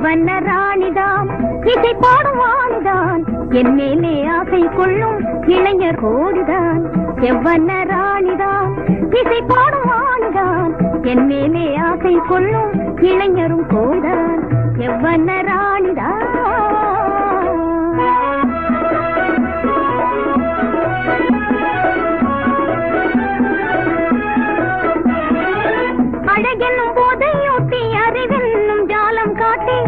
எவ்வண்ண ராணிதான் இசை பாடும் வாணிதான் என் மேலே ஆசை கொள்ளும் இளைஞர் கோடிதான் எவ்வண்ண ராணிதான் இசை பாடும் வாணிதான் என் மேலே ஆசை கொள்ளும் இளைஞரும் கோடிதான் எவ்வண்ண ராணிதான் அழகென்னும் போதையூட்டி அறிவென்னும் ஜாலம் காட்டி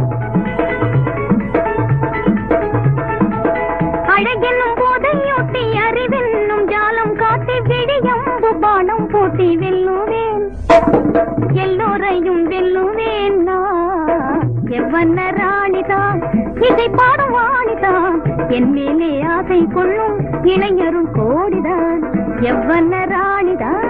அழகென்னும் போதையூட்டி அறிவென்னும் ஜாலம் காட்டி விடியம்பு பானம் போட்டி வெல்லுவேன் எல்லோரையும் வெல்லுவேன் நான் எவ்வண்ண ராணிதான் இசை பாடும் வாணிதான் என் மேலே ஆசை கொள்ளும் இளைஞரும் கோடிதான் எவ்வண்ண ராணிதான்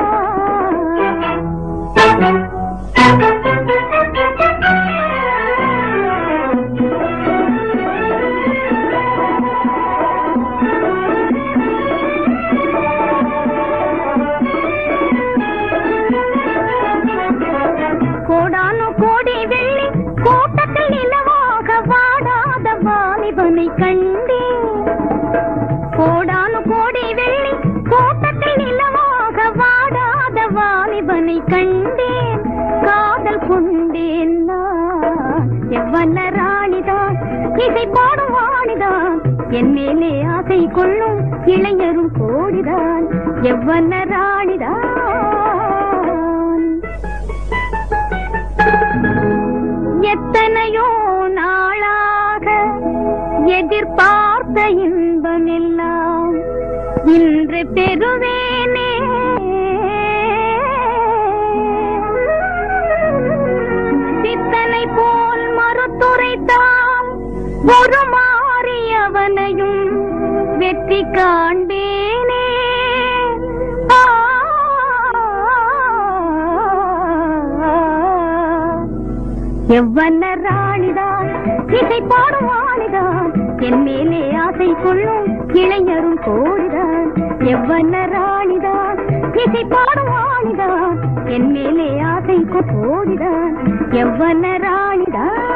கோடானு கோடி வெள்ளி கூட்டத்தில் நிலவாக வாடாத வாலிபனை கண்டேன் கோடானு கோடி வெள்ளி கூட்டத்தில் நிலவாக வாடாத வாலிபனை கண்டேன் காதல் கொண்டேன் நான் எவ்வண்ண ராணிதான் இசை பாடும் வாணிதான் என் மேலே ஆசை கொள்ளும் இளைஞரும் கோடிதான் எவ்வண்ண ராணிதான் எத்தனையோ நாளாக எதிர்பார்த்த இன்பமெல்லாம் இன்று பெறுவேனே சித்தனை போல் மறுத்துரைத்தாம் ஒரு மாறியவனையும் வெற்றி காண்பேனே ஆ எவ்வண்ண ராணிதான் இசை பாடும் வாணிதான் என் மேலே ஆசை கொள்ளும் இளைஞரும் கோடிதான் எவ்வண்ண ராணிதான் இசை பாடும் வாணிதான் என் மேலே ஆசை கோடிதான் எவ்வண்ண ராணிதான்